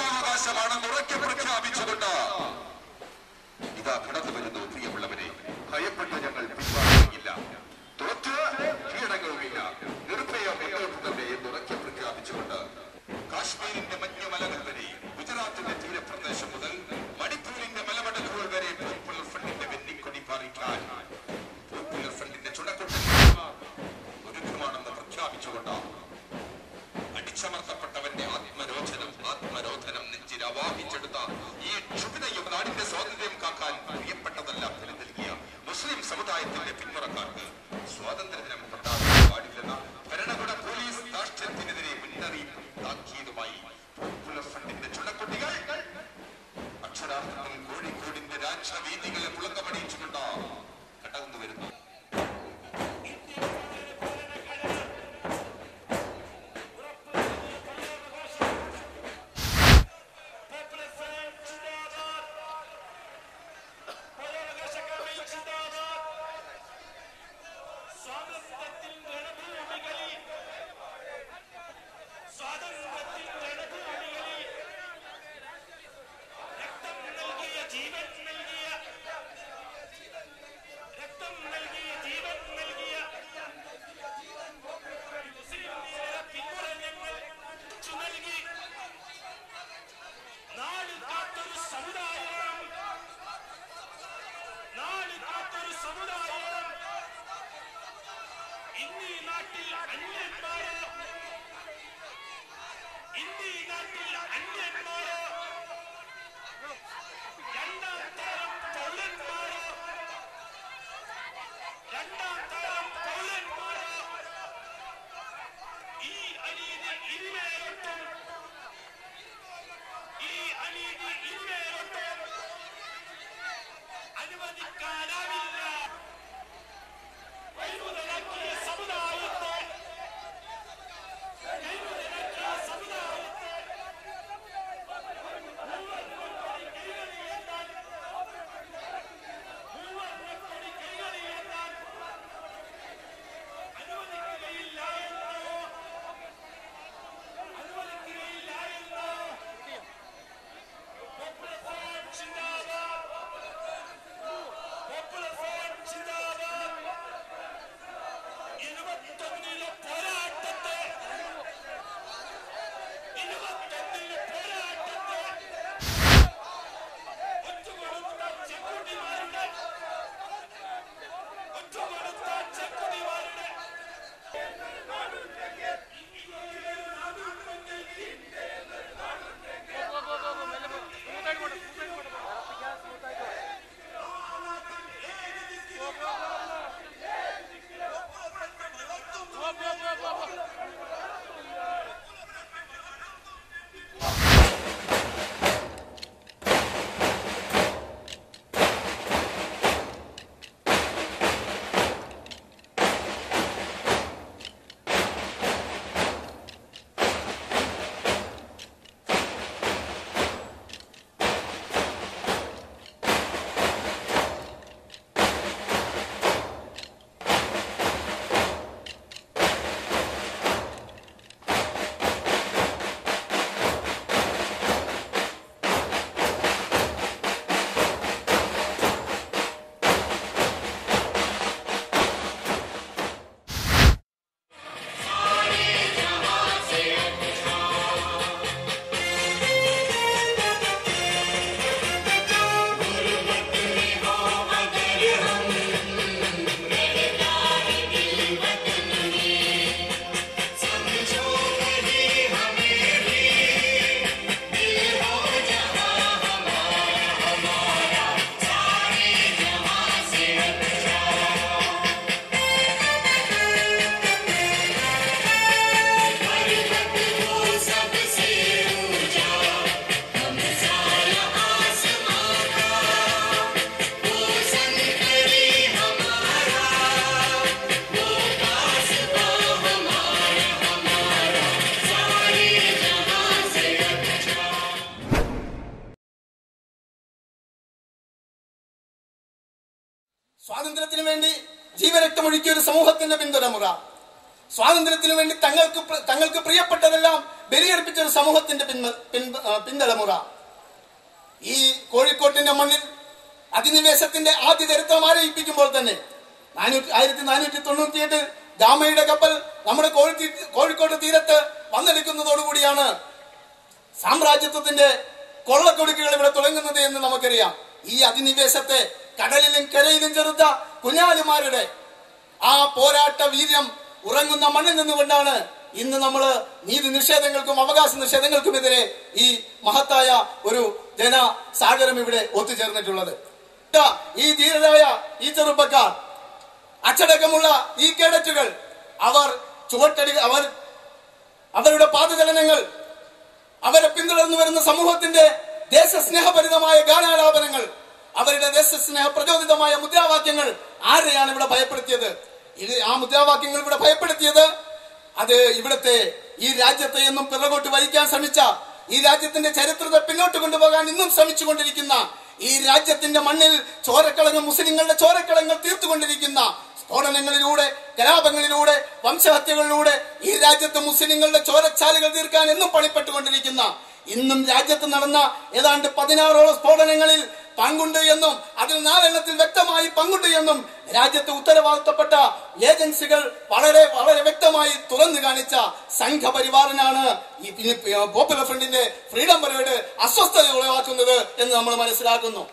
മനുഷ്യാവകാശമാണെന്ന് ഉറക്കെ പ്രഖ്യാപിച്ചുകൊണ്ട് ഇതാ കടന്നു വരുന്നു പ്രിയമുള്ളവരെ ഭയപ്പെട്ട് ഞങ്ങൾ പിൻവാങ്ങുകയില്ല തോറ്റ് കീഴടങ്ങുകയില്ല നിർഭയം മുന്നോട്ട് തന്നെ എന്ന് ഉറക്കെ പ്രഖ്യാപിച്ചുകൊണ്ട് കാശ്മീരിന്റെ മഞ്ഞുമലകൾ വരെ ഗുജറാത്തിന്റെ തീരപ്രദേശം മുതൽ മണിപ്പൂരിന്റെ മലമടക്കുകൾ വരെ പോപ്പുലർ ഫ്രണ്ടിന്റെ വെന്നിക്കൊടി പാറിക്കാൻ പോപ്പുലർ ഫ്രണ്ടിന്റെ ചുണക്കൊട്ടി ഒരുക്കമാണെന്ന് പ്രഖ്യാപിച്ചുകൊണ്ട് അടിച്ചമർത്തപ്പെട്ടവന്റെ ആത്മരോചനം ആത്മരോധനം നെഞ്ചിൽ അവാഹിച്ചെടുത്ത ഈ ക്ഷുഭിതയും നാടിന്റെ സ്വാതന്ത്ര്യം കാക്കാൻ പ്രിയപ്പെട്ടതല്ല ബലി നൽകിയ മുസ്ലിം സമുദായത്തിന്റെ പിന്മുറക്കാർക്ക് സ്വാതന്ത്ര്യദിനം കൊണ്ടാടാൻ പാടില്ലെന്ന ഭരണകൂട പോലീസ് രാഷ്ട്രത്തിനെതിരെ മുന്നറിയിപ്പും താക്കീതുമായി പോപ്പുലർ ഫ്രണ്ടിന്റെ ചുണക്കുട്ടികൾ അക്ഷരാർത്ഥത്തിൽ കോഴിക്കോടിന്റെ രാജവീതികളെ പുളക്കമണിയിച്ചുകൊണ്ട് കടന്നു വരുന്നു സ്വാതന്ത്ര്യത്തിൻ രണഭൂമികളിൽ സ്വാതന്ത്ര്യത്തിൻ രണഭൂമികളിൽ രക്തം നൽകിയ ജീവൻ നൽകിയ രക്തം നൽകിയ ജീവൻ നൽകിയ മുസ്ലിം വീര പിന്മുറ ഞങ്ങൾ നൽകി നാട് കാത്തൊരു സമുദായം നാട് കാത്തൊരു സമുദായം ഇന്നീ നാട്ടിൽ അന്യന്മാരോ ഇന്നീ നാട്ടിൽ അന്യന്മാരോ രണ്ടാം തരം പൗരന്മാരോ രണ്ടാം തരം പൗരന്മാരോ ഈ അനീതി ഇരുവേറൊട്ടും ഈ അനീതി ഇരുവേറൊട്ടും അനുവദിക്കാനാവില്ല കൈമുതലാക്കിയ സമുദായത്തെ കൈമുതലാക്കിയ സമുദായത്തെ മൂവർണ്ണക്കൊടി കൈകളിലേന്താൻ മൂവർണ്ണക്കൊടി കൈകളിലേന്താൻ അനുവദിക്കുകയില്ല എന്നോ അനുവദിക്കുകയില്ല എന്നോ പോപ്പുലർ ഫ്രണ്ട് ചിന്താബാദ് പോപ്പുലർ ഫ്രണ്ട് ചിന്താബാദ് ഇരുപത്തൊന്നിലെ പോരാട്ടത്തെ ഇരുപത്തൊന്നിലെ പോരാട്ടത്തെ ഒറ്റുകൊടുത്ത ചെക്കുട്ടിമാരുടെ ഒറ്റുകൊടുത്ത ചെക്കുട്ടിമാരുടെ സ്വാതന്ത്ര്യത്തിന് വേണ്ടി ജീവരക്തമൊഴുക്കിയ ഒരു സമൂഹത്തിന്റെ പിന്തുണമുറ സ്വാതന്ത്ര്യത്തിനു വേണ്ടി തങ്ങൾക്ക് പ്ര- തങ്ങൾക്ക് പ്രിയപ്പെട്ടതെല്ലാം ബലിയർപ്പിച്ച ഒരു സമൂഹത്തിന്റെ പിൻമ പിൻ- ആ, പിന്തലമുറ ഈ കോഴിക്കോട്ടിന്റെ മണ്ണിൽ അധിനിവേശത്തിന്റെ ആദ്യ ചരിത്രം ആരംഭിക്കുമ്പോൾ തന്നെ നാനൂറ്റി ആയിരത്തി നാനൂറ്റി തൊണ്ണൂറ്റിയെട്ട് ഗാമയുടെ കപ്പൽ നമ്മുടെ കോഴി കോഴിക്കോട് തീരത്ത് വന്നെടുക്കുന്നതോടുകൂടിയാണ് സാമ്രാജ്യത്വത്തിന്റെ കൊള്ളക്കൊടുക്കുകൾ ഇവിടെ തുടങ്ങുന്നത് എന്ന് നമുക്കറിയാം ഈ അധിനിവേശത്തെ കടലിലും കരയിലും ചെറുത്ത കുഞ്ഞാലിമാരുടെ ആ പോരാട്ട വീര്യം ഉറങ്ങുന്ന മണ്ണിൽ നിന്നുകൊണ്ടാണ് ഇന്ന് നമ്മൾ നീതി നിഷേധങ്ങൾക്കും അവകാശ നിഷേധങ്ങൾക്കുമെതിരെ ഈ മഹത്തായ ഒരു ജനസാഗരം ഇവിടെ ഒത്തുചേർന്നിട്ടുള്ളത് ഇതാ, ഈ ധീരരായ ഈ ചെറുപ്പക്കാർ അച്ചടക്കമുള്ള ഈ കേഡറ്റുകൾ അവർ ചുവട്ടടി അവർ അവരുടെ പാദചലനങ്ങൾ അവരെ പിന്തുടർന്നു വരുന്ന സമൂഹത്തിന്റെ ദേശസ്നേഹഭരിതമായ ഗാനാലാപനങ്ങൾ അവരുടെ ദേശസ്നേഹ പ്രചോദിതമായ മുദ്രാവാക്യങ്ങൾ ആരെയാണ് ഇവിടെ ഭയപ്പെടുത്തിയത് ഇത് ആ മുദ്രാവാക്യങ്ങൾ ഇവിടെ ഭയപ്പെടുത്തിയത് അത് ഇവിടുത്തെ ഈ രാജ്യത്തെ എന്നും പിറകോട്ട് വലിക്കാൻ ശ്രമിച്ച ഈ രാജ്യത്തിന്റെ ചരിത്രത്തെ പിന്നോട്ട് കൊണ്ടുപോകാൻ ഇന്നും ശ്രമിച്ചുകൊണ്ടിരിക്കുന്ന ഈ രാജ്യത്തിന്റെ മണ്ണിൽ ചോരക്കളങ്ങൾ മുസ്ലിങ്ങളുടെ ചോരക്കളങ്ങൾ തീർത്തുകൊണ്ടിരിക്കുന്ന സ്ഫോടനങ്ങളിലൂടെ കലാപങ്ങളിലൂടെ വംശഹത്യകളിലൂടെ ഈ രാജ്യത്ത് മുസ്ലിങ്ങളുടെ ചോരച്ചാലുകൾ തീർക്കാൻ എന്നും പണിപ്പെട്ടുകൊണ്ടിരിക്കുന്ന ഇന്നും രാജ്യത്ത് നടന്ന ഏതാണ്ട് പതിനാറോളം സ്ഫോടനങ്ങളിൽ പങ്കുണ്ട് എന്നും അതിൽ നാലെണ്ണത്തിൽ വ്യക്തമായി പങ്കുണ്ട് എന്നും രാജ്യത്ത് ഉത്തരവാദിത്തപ്പെട്ട ഏജൻസികൾ വളരെ വളരെ വ്യക്തമായി തുറന്നു കാണിച്ച സംഘപരിവാറിനാണ് ഈ ഈ പോപ്പുലർ ഫ്രണ്ടിന്റെ ഫ്രീഡം പരേഡ് അസ്വസ്ഥത ഉളവാക്കുന്നത് എന്ന് നമ്മൾ മനസ്സിലാക്കുന്നു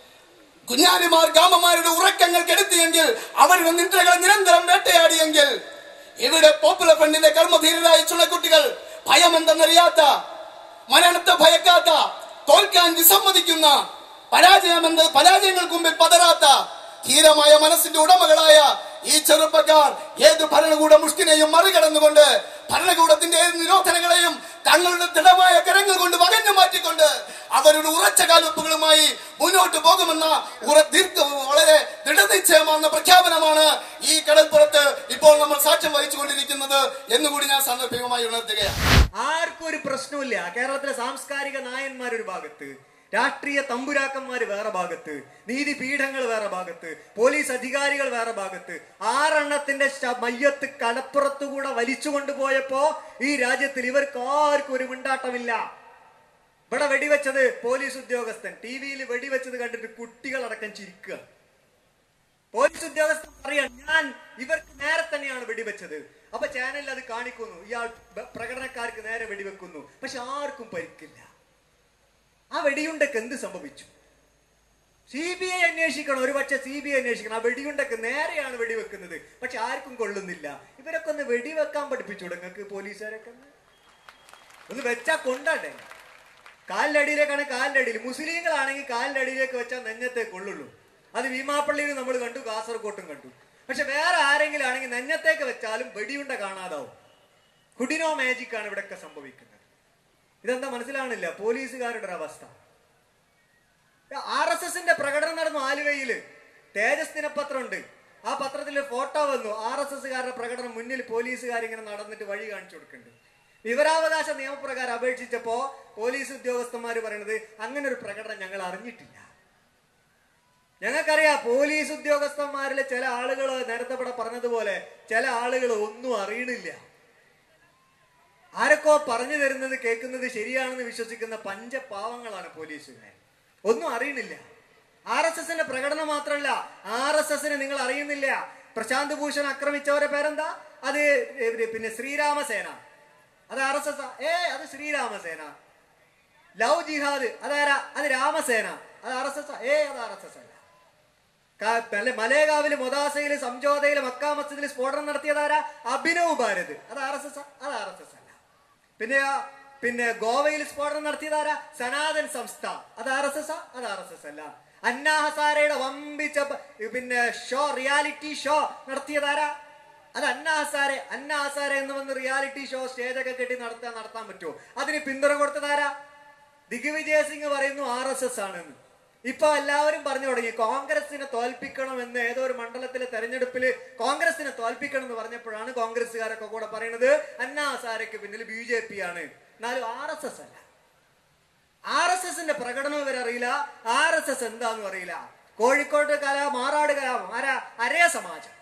കുഞ്ഞാലിമാർ ഗാമമാരുടെ ഉറക്കങ്ങൾ കെടുത്തിയെങ്കിൽ അവരുടെ നിദ്രകൾ നിരന്തരം വേട്ടയാടിയെങ്കിൽ ഇവിടെ പോപ്പുലർ ഫ്രണ്ടിന്റെ കർമ്മധീരരായ ചുണക്കുട്ടികൾ ഭയമെന്തെന്നറിയാത്ത മരണത്തെ ഭയക്കാത്ത തോൽക്കാൻ വിസമ്മതിക്കുന്ന പരാജയമെന്ന് പരാജയങ്ങൾക്ക് മുമ്പിൽ പതറാത്ത ധീരമായ മനസ്സിന്റെ ഉടമകളായ ഈ ചെറുപ്പക്കാർ ഏത് ഭരണകൂട മുഷ്ടിനെയും മറികടന്നുകൊണ്ട് ഭരണകൂടത്തിന്റെ ഏത് നിരോധനങ്ങളെയും തങ്ങളുടെ ദൃഢമായ കരങ്ങൾ കൊണ്ട് വകഞ്ഞു മാറ്റിക്കൊണ്ട് അവരുടെ ഉറച്ച കാൽവെപ്പുകളുമായി മുന്നോട്ട് പോകുമെന്ന ഉറ ദീർഘ വളരെ ദൃഢനിശ്ചയമാർന്ന പ്രഖ്യാപനമാണ് ഈ കടൽപ്പുറത്ത് ഇപ്പോൾ നമ്മൾ സാക്ഷ്യം വഹിച്ചുകൊണ്ടിരിക്കുന്നത് എന്നുകൂടി ഞാൻ സാന്ദർഭികമായി ഉണർത്തുകയാണ് ആർക്കും ഒരു പ്രശ്നമില്ല കേരളത്തിലെ സാംസ്കാരിക നായന്മാർ ഒരു ഭാഗത്ത് രാഷ്ട്രീയ തമ്പുരാക്കന്മാർ വേറെ ഭാഗത്ത് നീതിപീഠങ്ങൾ വേറെ ഭാഗത്ത് പോലീസ് അധികാരികൾ വേറെ ഭാഗത്ത് ആറെണ്ണത്തിന്റെ ശ- മയ്യത്ത് കടപ്പുറത്തുകൂടെ വലിച്ചു കൊണ്ടുപോയപ്പോ ഈ രാജ്യത്തിൽ ഇവർക്ക് ആർക്കും ഒരു മിണ്ടാട്ടമില്ല ഇവിടെ വെടിവെച്ചത് പോലീസ് ഉദ്യോഗസ്ഥൻ ടി വിയിൽ വെടിവെച്ചത് കണ്ടിട്ട് കുട്ടികളടക്കം ചിരിക്കുക പോലീസ് ഉദ്യോഗസ്ഥൻ പറയാൻ ഞാൻ ഇവർക്ക് നേരെ തന്നെയാണ് വെടിവെച്ചത് അപ്പൊ ചാനലിൽ അത് കാണിക്കുന്നു ഇയാൾ ബ- പ്രകടനക്കാർക്ക് നേരെ വെടിവെക്കുന്നു പക്ഷെ ആർക്കും പരിക്കില്ല ആ വെടിയുണ്ടക്ക് എന്ത് സംഭവിച്ചു സി ബി ഐ അന്വേഷിക്കണം ഒരു പക്ഷെ സി ബി ഐ അന്വേഷിക്കണം ആ വെടിയുണ്ടക്ക് നേരെയാണ് വെടിവെക്കുന്നത് പക്ഷെ ആർക്കും കൊള്ളുന്നില്ല ഇവരൊക്കെ ഒന്ന് വെടിവെക്കാൻ പഠിപ്പിച്ചു നിങ്ങൾക്ക് പോലീസുകാരൊക്കെ ഒന്ന്? ഒന്ന് വെച്ചാ കൊണ്ടണ്ടേ കാലിന്റെ അടിയിലേക്കാണ് കാലിന്റെ അടിയിൽ മുസ്ലിങ്ങളാണെങ്കിൽ കാലിന്റെ അടിയിലേക്ക് വെച്ചാൽ നെഞ്ഞത്തെ കൊള്ളുള്ളൂ അത് ഭീമാപ്പള്ളിയിൽ നമ്മൾ കണ്ടു കാസർകോട്ടും കണ്ടു പക്ഷെ വേറെ ആരെങ്കിലും ആണെങ്കിൽ നെഞ്ഞത്തേക്ക് വെച്ചാലും വെടിയുണ്ട കാണാതാവും കുഡിനോ മാജിക് ആണ് ഇവിടെയൊക്കെ സംഭവിക്കുന്നത് ഇതെന്താ മനസ്സിലാവണില്ല പോലീസുകാരുടെ ഒരു അവസ്ഥ ആർ എസ് എസിന്റെ പ്രകടനം നടന്നു ആലുവയില് തേജസ് ദിനപത്രമുണ്ട് ആ പത്രത്തിൽ ഫോട്ടോ വന്നു ആർ എസ് എസ്സുകാരുടെ പ്രകടനം മുന്നിൽ പോലീസുകാർ ഇങ്ങനെ നടന്നിട്ട് വഴി കാണിച്ചു കൊടുക്കുന്നുണ്ട് വിവരാവകാശ നിയമപ്രകാരം അപേക്ഷിച്ചപ്പോ പോലീസ് ഉദ്യോഗസ്ഥന്മാർ പറയുന്നത് അങ്ങനെ ഒരു പ്രകടനം ഞങ്ങൾ അറിഞ്ഞിട്ടില്ല ഞങ്ങൾക്കറിയാം പോലീസ് ഉദ്യോഗസ്ഥന്മാരിലെ ചില ആളുകൾ നേരത്തെ ഇവിടെ പറഞ്ഞതുപോലെ ചില ആളുകൾ ഒന്നും അറിയണില്ല ആരൊക്കെ പറഞ്ഞു തരുന്നത് കേൾക്കുന്നത് ശരിയാണെന്ന് വിശ്വസിക്കുന്ന പഞ്ചപാവങ്ങളാണ് പോലീസുകാർ ഒന്നും അറിയണില്ല ആർ എസ് എസിന്റെ പ്രകടനം മാത്രമല്ല ആർ എസ് എസിനെ നിങ്ങൾ അറിയുന്നില്ല പ്രശാന്ത് ഭൂഷൺ ആക്രമിച്ചവരെ പേരെന്താ അത് ഏ, പിന്നെ ശ്രീരാമസേന അത് ആർ എസ് എസ് ഏ അത് ശ്രീരാമസേന ലവ് ജിഹാദ് അതാരാ അത് രാമസേന അത് ആർ എസ് എസ് ഏ അത് ആർ എസ് എസ് അല്ല കാ- മല- മലേഗാവില് മൊദാസയില് സംജോതയില് മക്കാ മസ്ജിദിൽ സ്ഫോടനം നടത്തിയതാരാ അഭിനവ് ഭാരത് അത് ആർ എസ് എസ് അത് ആർ എസ് എസ് അല്ല പിന്നെ ആ, പിന്നെ ഗോവയിൽ സ്ഫോടനം നടത്തിയതാരാ സനാതൻ സംസ്ഥ അത് ആർ എസ് എസ് അത് ആർ എസ് എസ് അല്ല അന്നാ ഹസാരയുടെ വമ്പിച്ച പ- പിന്നെ ഷോ റിയാലിറ്റി ഷോ നടത്തിയതാരാ അത് അന്നാ ഹസാരെ അന്നാ ഹസാരെ എന്ന് വന്ന് റിയാലിറ്റി ഷോ സ്റ്റേജൊക്കെ കെട്ടി നടത്താൻ നടത്താൻ പറ്റുമോ അതിന് പിന്തുണ കൊടുത്തതാരാ ദിഗ്വിജയ സിംഗ് പറയുന്നു ആർ എസ് എസ് ആണെന്ന് ഇപ്പൊ എല്ലാവരും പറഞ്ഞു തുടങ്ങി കോൺഗ്രസിനെ തോൽപ്പിക്കണം എന്ന് ഏതോ ഒരു മണ്ഡലത്തിലെ തെരഞ്ഞെടുപ്പിൽ കോൺഗ്രസിനെ തോൽപ്പിക്കണം എന്ന് പറഞ്ഞപ്പോഴാണ് കോൺഗ്രസ്സുകാരൊക്കെ കൂടെ പറയുന്നത് അന്നാ ഹസാരയ്ക്ക് പിന്നിൽ ബി ജെ പി ആണ് എന്നാലും ആർ എസ് എസ് അല്ല ആർ എസ് എസിന്റെ പ്രകടനം ഇവർ അറിയില്ല ആർ എസ് എസ് എന്താന്ന് അറിയില്ല കോഴിക്കോട് കല മാറാട് കലാപം ആരാ അരയ സമാജം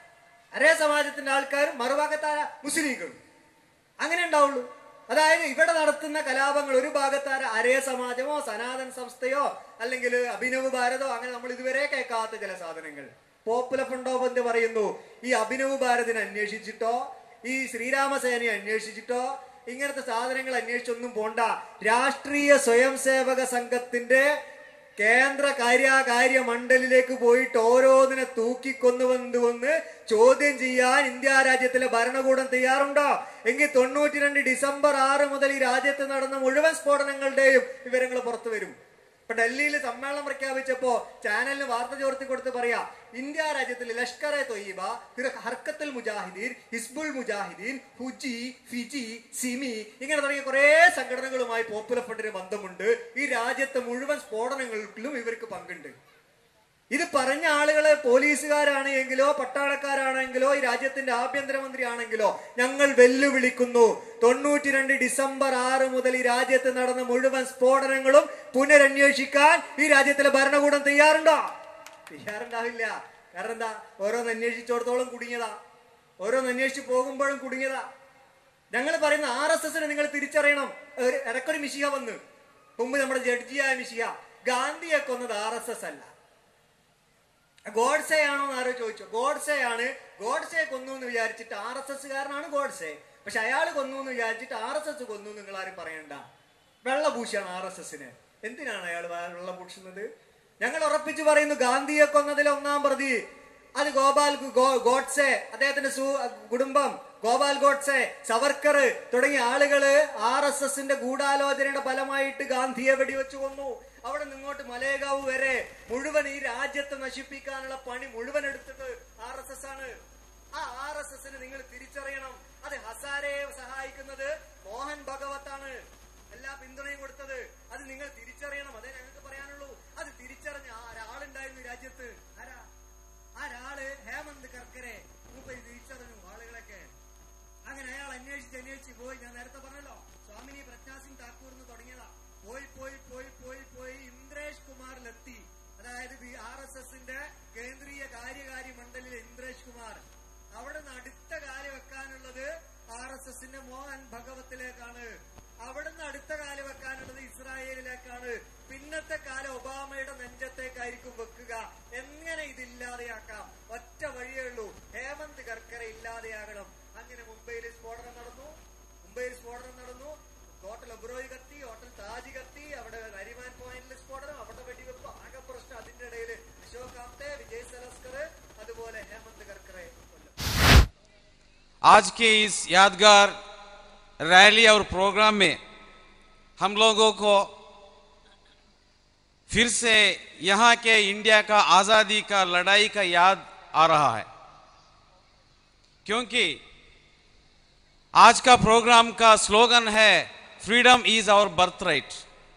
അരേ സമാജത്തിന്റെ ആൾക്കാരും മറുഭാഗത്താര മുസ്ലിങ്ങളും അങ്ങനെ ഉണ്ടാവുള്ളൂ അതായത് ഇവിടെ നടത്തുന്ന കലാപങ്ങൾ ഒരു ഭാഗത്താര അരേ സമാജമോ സനാതൻ സംസ്ഥയോ അല്ലെങ്കിൽ അഭിനവ് ഭാരതോ അങ്ങനെ നമ്മൾ ഇതുവരെ കേൾക്കാത്ത ചില സാധനങ്ങൾ പോപ്പുലർ ഫണ്ട് ഓഫ് എന്ത് പറയുന്നു ഈ അഭിനവ് ഭാരതിനെ അന്വേഷിച്ചിട്ടോ ഈ ശ്രീരാമസേനയെ അന്വേഷിച്ചിട്ടോ ഇങ്ങനത്തെ സാധനങ്ങൾ അന്വേഷിച്ചൊന്നും പോണ്ട രാഷ്ട്രീയ സ്വയം സേവക സംഘത്തിന്റെ കേന്ദ്ര കാര്യകാര്യ മണ്ഡലിലേക്ക് പോയിട്ട് ഓരോന്നിനെ തൂക്കിക്കൊന്നുവന്ന് വന്ന് ചോദ്യം ചെയ്യാൻ ഇന്ത്യ രാജ്യത്തിലെ ഭരണകൂടം തയ്യാറുണ്ടോ എങ്കിൽ തൊണ്ണൂറ്റി രണ്ട് ഡിസംബർ ആറ് മുതൽ ഈ രാജ്യത്ത് നടന്ന മുഴുവൻ സ്ഫോടനങ്ങളുടെയും വിവരങ്ങൾ പുറത്തു വരും ഇപ്പൊ ഡൽഹിയിൽ സമ്മേളനം പ്രഖ്യാപിച്ചപ്പോ ചാനലിന് വാർത്ത ചോർത്തി കൊടുത്ത് പറയാ ഇന്ത്യ രാജ്യത്തിൽ ലഷ്കർ എ തൊയ്യബ പിന്നെ ഹർക്കത്തുൽ മുജാഹിദീൻ ഹിസ്ബുൾ മുജാഹിദീൻ ഹുജി ഫിജി സിമി ഇങ്ങനെ തുടങ്ങിയ കുറെ സംഘടനകളുമായി പോപ്പുലർ ഫണ്ടിന് ബന്ധമുണ്ട് ഈ രാജ്യത്തെ മുഴുവൻ സ്ഫോടനങ്ങളിലും ഇവർക്ക് പങ്കുണ്ട് ഇത് പറഞ്ഞ ആളുകളെ പോലീസുകാരാണ് എങ്കിലോ പട്ടാളക്കാരാണെങ്കിലോ ഈ രാജ്യത്തിന്റെ ആഭ്യന്തരമന്ത്രി ആണെങ്കിലോ ഞങ്ങൾ വെല്ലുവിളിക്കുന്നു തൊണ്ണൂറ്റി രണ്ട് ഡിസംബർ ആറ് മുതൽ ഈ രാജ്യത്ത് നടന്ന മുഴുവൻ സ്ഫോടനങ്ങളും പുനരന്വേഷിക്കാൻ ഈ രാജ്യത്തിലെ ഭരണകൂടം തയ്യാറുണ്ടോ തയ്യാറുണ്ടാവില്ല കാരണം എന്താ ഓരോന്ന് അന്വേഷിച്ചോടത്തോളം കുടുങ്ങിയതാ ഓരോന്ന് അന്വേഷിച്ച് പോകുമ്പോഴും കുടുങ്ങിയതാ ഞങ്ങൾ പറയുന്ന ആർ എസ് എസിനെ നിങ്ങൾ തിരിച്ചറിയണം ഒരു ഇടയ്ക്കൊരു മിശിക വന്ന് മുമ്പ് നമ്മുടെ ജഡ്ജിയായ മിശിക ഗാന്ധിയെ കൊന്നത് ആർ എസ് എസ് അല്ല ഗോഡ്സെ ആണോ എന്ന് ആരോ ചോദിച്ചു ഗോഡ്സെ ആണ് ഗോഡ്സെ കൊന്നു എന്ന് വിചാരിച്ചിട്ട് ആർ എസ് എസ് കാരനാണ് ഗോഡ്സെ പക്ഷെ അയാൾ കൊന്നു എന്ന് വിചാരിച്ചിട്ട് ആർ എസ് എസ് കൊന്നു നിങ്ങൾ ആരും പറയണ്ട വെള്ളപൂശാണ് ആർ എസ് എസിന് എന്തിനാണ് അയാൾ വെള്ളപൂശുന്നത് ഞങ്ങൾ ഉറപ്പിച്ചു പറയുന്നു ഗാന്ധിയെ കൊന്നതിൽ ഒന്നാം പ്രതി അത് ഗോപാൽ ഗോ- ഗോഡ്സെ അദ്ദേഹത്തിന്റെ സു കുടുംബം ഗോപാൽ ഗോഡ്സെ സവർക്കർ തുടങ്ങിയ ആളുകള് ആർ എസ് എസിന്റെ ഗൂഢാലോചനയുടെ ഫലമായിട്ട് ഗാന്ധിയെ വെടിവെച്ചു കൊന്നു അവിടെ നിങ്ങോട്ട് മലേഗാവ് വരെ മുഴുവൻ ഈ രാജ്യത്തെ നശിപ്പിക്കാനുള്ള പണി മുഴുവൻ എടുത്തത് ആർ എസ് എസ് ആണ് ആ ആർ എസ് എസിന് നിങ്ങൾ തിരിച്ചറിയണം അത് ഹസാരയെ സഹായിക്കുന്നത് മോഹൻ ഭഗവത്താണ് എല്ലാ പിന്തുണയും കൊടുത്തത് അത് നിങ്ങൾ തിരിച്ചറിയണം അതേ ഞങ്ങൾക്ക് പറയാനുള്ളൂ അത് തിരിച്ചറിഞ്ഞ ആ ഒരാളുണ്ടായിരുന്നു ഈ രാജ്യത്ത് ആരാ ആ ഒരാള് ഹേമന്ത് കർക്കരെ മൂപ്പര് തിരിച്ചറിഞ്ഞു ആളുകളൊക്കെ അങ്ങനെ അയാൾ അന്വേഷിച്ച് അന്വേഷിച്ച് പോയി ഞാൻ നേരത്തെ പറഞ്ഞല്ലോ സ്വാമിനി പ്രജ്ഞാ സിംഗ് താക്കൂർ എന്ന് തുടങ്ങിയതാ പോയി പോയി പോയി പോയി പോയി ഇന്ദ്രേഷ് കുമാറിലെത്തി അതായത് ആർ എസ് എസിന്റെ കേന്ദ്രീയ കാര്യകാരി മണ്ഡലിലെ ഇന്ദ്രേഷ് കുമാർ അവിടെ നിന്ന് അടുത്ത കാല് വെക്കാനുള്ളത് ആർ എസ് എസിന്റെ മോഹൻ ഭഗവത്തിലേക്കാണ് അവിടുന്ന് അടുത്ത കാല് വെക്കാനുള്ളത് ഇസ്രായേലിലേക്കാണ് പിന്നത്തെ കാലം ഒബാമയുടെ നെഞ്ചത്തേക്കായിരിക്കും വെക്കുക എങ്ങനെ ഇതില്ലാതെയാക്കാം ഒറ്റ വഴിയേ ഉള്ളൂ ഹേമന്ത് കർക്കര ഇല്ലാതെയാകണം അങ്ങനെ മുംബൈയിൽ സ്ഫോടനം നടന്നു മുംബൈയിൽ സ്ഫോടനം നടന്നു ഹോട്ടൽ ഒബ്രോയ് കത്തി ഹോട്ടൽ താജ് കത്തി അവിടെ നരിമാൻ പോയിന്റിൽ സ്ഫോടനം അവിടെ വെടിവെപ്പ് ആകെ പ്രശ്നം അതിന്റെ ഇടയിൽ അശോക് ആപ്തെ വിജയ് സലസ്കർ അതുപോലെ ഹേമന്ത് കർക്കറെ കൊല്ലും आज के इस यादगार रैली और प्रोग्राम में हम लोगों को फिर से यहाँ के इंडिया का आज़ादी का लड़ाई का याद आ रहा है क्योंकि आज का प्रोग्राम का स्लोगन है freedom is our birth right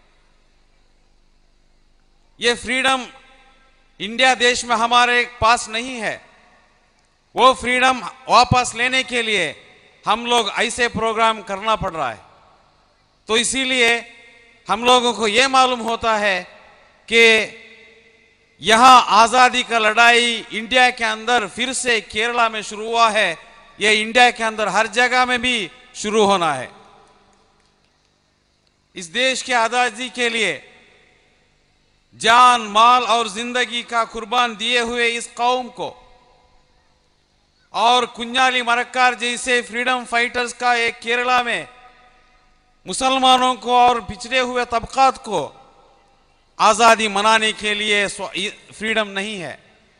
ये फ्रीडम इंडिया देश में हमारे पास नहीं है वो फ्रीडम वापस लेने के लिए हम लोग ऐसे प्रोग्राम करना पड़ रहा है तो इसीलिए हम लोगों को ये मालूम होता है कि यहाँ आज़ादी का लड़ाई इंडिया के अंदर फिर से केरला में शुरू हुआ है ये इंडिया के अंदर हर जगह में भी शुरू होना है इस देश की आज़ादी के लिए जान माल और जिंदगी का कुर्बान दिए हुए इस कौम को और कुंजाली मरक्कार जैसे फ्रीडम फाइटर्स का एक केरला में मुसलमानों को और पिछड़े हुए तबकात को आज़ादी मनाने के लिए स्व- फ्रीडम नहीं है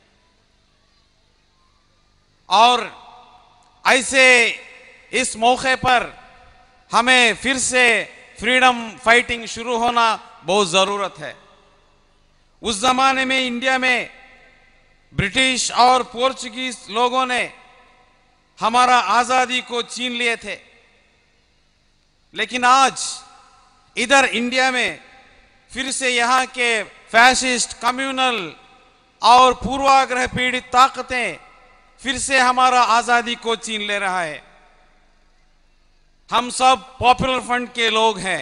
और ऐसे इस मौके पर हमें फिर से फ्रीडम फाइटिंग शुरू होना बहुत ज़रूरत है उस जमाने में इंडिया में ब्रिटिश और पोर्चुगीज लोगों ने हमारा आज़ादी को छीन लिए थे लेकिन आज इधर इंडिया में फिर से यहाँ के फैसिस्ट कम्युनल और पूर्वाग्रह पीड़ित ताकतें फिर से हमारा आज़ादी को छीन ले रहा है हम सब पॉपुलर फ्रंट के लोग हैं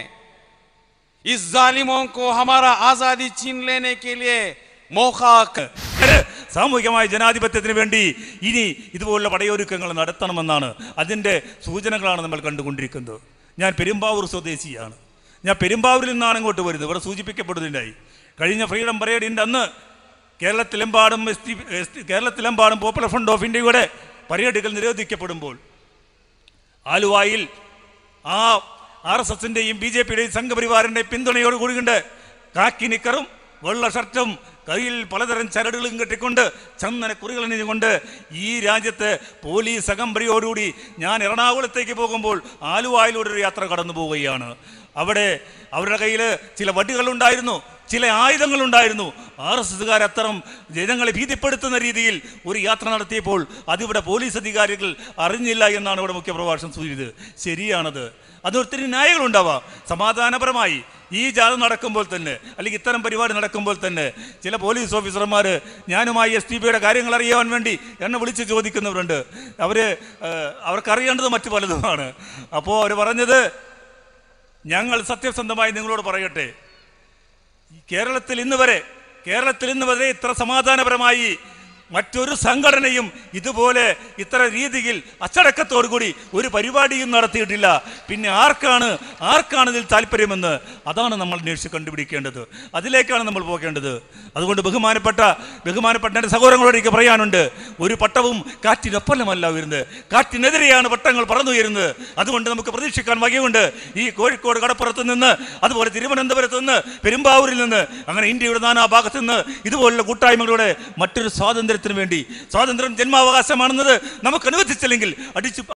इस जालिमों को हमारा आज़ादी छीन लेने के लिए मौका क- സാമൂഹികമായ ജനാധിപത്യത്തിന് വേണ്ടി ഇനി ഇതുപോലുള്ള പടയൊരുക്കങ്ങൾ നടത്തണമെന്നാണ് അതിൻ്റെ സൂചനകളാണ് നമ്മൾ കണ്ടുകൊണ്ടിരിക്കുന്നത് ഞാൻ പെരുമ്പാവൂർ സ്വദേശിയാണ് ഞാൻ പെരുമ്പാവൂരിൽ നിന്നാണ് ഇങ്ങോട്ട് വരുന്നത് ഇവിടെ സൂചിപ്പിക്കപ്പെടുന്നുണ്ടായി കഴിഞ്ഞ ഫ്രീഡം പരേഡിൻ്റെ അന്ന് കേരളത്തിലെമ്പാടും എസ് ടി എസ് ടി- കേരളത്തിലെമ്പാടും പോപ്പുലർ ഫ്രണ്ട് ഓഫ് ഇന്ത്യയുടെ പരേഡുകൾ നിരോധിക്കപ്പെടുമ്പോൾ ആലുവായിൽ ആ ആർ എസ് എസിന്റെയും ബി ജെ പിയുടെയും സംഘപരിവാറിന്റെ പിന്തുണയോട് കൂടിയുണ്ട് കാക്കി നിക്കറും വെള്ള ഷർട്ടും കയ്യിൽ പലതരം ചരടുകളും കെട്ടിക്കൊണ്ട് ചന്ദന കുറികൾ അണിഞ്ഞുകൊണ്ട് ഈ രാജ്യത്ത് പോലീസ് അകമ്പടിയോടുകൂടി ഞാൻ എറണാകുളത്തേക്ക് പോകുമ്പോൾ ആലുവായിലൂടെ ഒരു യാത്ര കടന്നു പോവുകയാണ് അവിടെ അവരുടെ കയ്യിൽ ചില വടികളുണ്ടായിരുന്നു ചില ആയുധങ്ങളുണ്ടായിരുന്നു ആർ എസ് എസുകാർ അത്തരം ജനങ്ങളെ ഭീതിപ്പെടുത്തുന്ന രീതിയിൽ ഒരു യാത്ര നടത്തിയപ്പോൾ അതിവിടെ പോലീസ് അധികാരികൾ അറിഞ്ഞില്ല എന്നാണ് ഇവിടെ മുഖ്യപ്രഭാഷണം സൂചിച്ചത് ശരിയാണത് അത് ഒത്തിരി ന്യായങ്ങളുണ്ടാവാം സമാധാനപരമായി ഈ ജാഥ നടക്കുമ്പോൾ തന്നെ അല്ലെങ്കിൽ ഇത്തരം പരിപാടി നടക്കുമ്പോൾ തന്നെ ചില പോലീസ് ഓഫീസർമാർ ഞാനുമായി എസ് ടി പിയുടെ കാര്യങ്ങൾ അറിയാൻ വേണ്ടി എന്നെ വിളിച്ച് ചോദിക്കുന്നവരുണ്ട് അവർ അവർക്കറിയേണ്ടത് മറ്റു പലതുമാണ് അപ്പോൾ അവർ പറഞ്ഞത് ഞങ്ങൾ സത്യസന്ധമായി നിങ്ങളോട് പറയട്ടെ ഈ കേരളത്തിൽ ഇന്ന് വരെ കേരളത്തിൽ ഇന്ന് വരെ ഇത്ര സമാധാനപരമായി മറ്റൊരു സംഘടനയും ഇതുപോലെ ഇത്ര രീതിയിൽ അച്ചടക്കത്തോടുകൂടി ഒരു പരിപാടിയും നടത്തിയിട്ടില്ല പിന്നെ ആർക്കാണ് ആർക്കാണ് ഇതിൽ താല്പര്യമെന്ന് അതാണ് നമ്മൾ അന്വേഷിച്ച് കണ്ടുപിടിക്കേണ്ടത് അതിലേക്കാണ് നമ്മൾ പോകേണ്ടത് അതുകൊണ്ട് ബഹുമാനപ്പെട്ട ബഹുമാനപ്പെട്ട എൻ്റെ സഹോദരങ്ങളോട് എനിക്ക് പറയാനുണ്ട് ഒരു പട്ടവും കാറ്റിനൊപ്പമല്ല വരുന്നത് കാറ്റിനെതിരെയാണ് പട്ടങ്ങൾ പറന്നുയരുന്നത് അതുകൊണ്ട് നമുക്ക് പ്രതീക്ഷിക്കാൻ വകയുണ്ട് ഈ കോഴിക്കോട് കടപ്പുറത്ത് നിന്ന് അതുപോലെ തിരുവനന്തപുരത്ത് നിന്ന് പെരുമ്പാവൂരിൽ നിന്ന് അങ്ങനെ ഇന്ത്യയുടെ നാനാ ഭാഗത്ത് നിന്ന് ഇതുപോലുള്ള കൂട്ടായ്മകളുടെ മറ്റൊരു സ്വാതന്ത്ര്യത്തിന് വേണ്ടി സ്വാതന്ത്ര്യം ജന്മാവകാശമാണെന്നത് നമുക്ക് അനുവദിച്ചില്ലെങ്കിൽ അടിച്ചു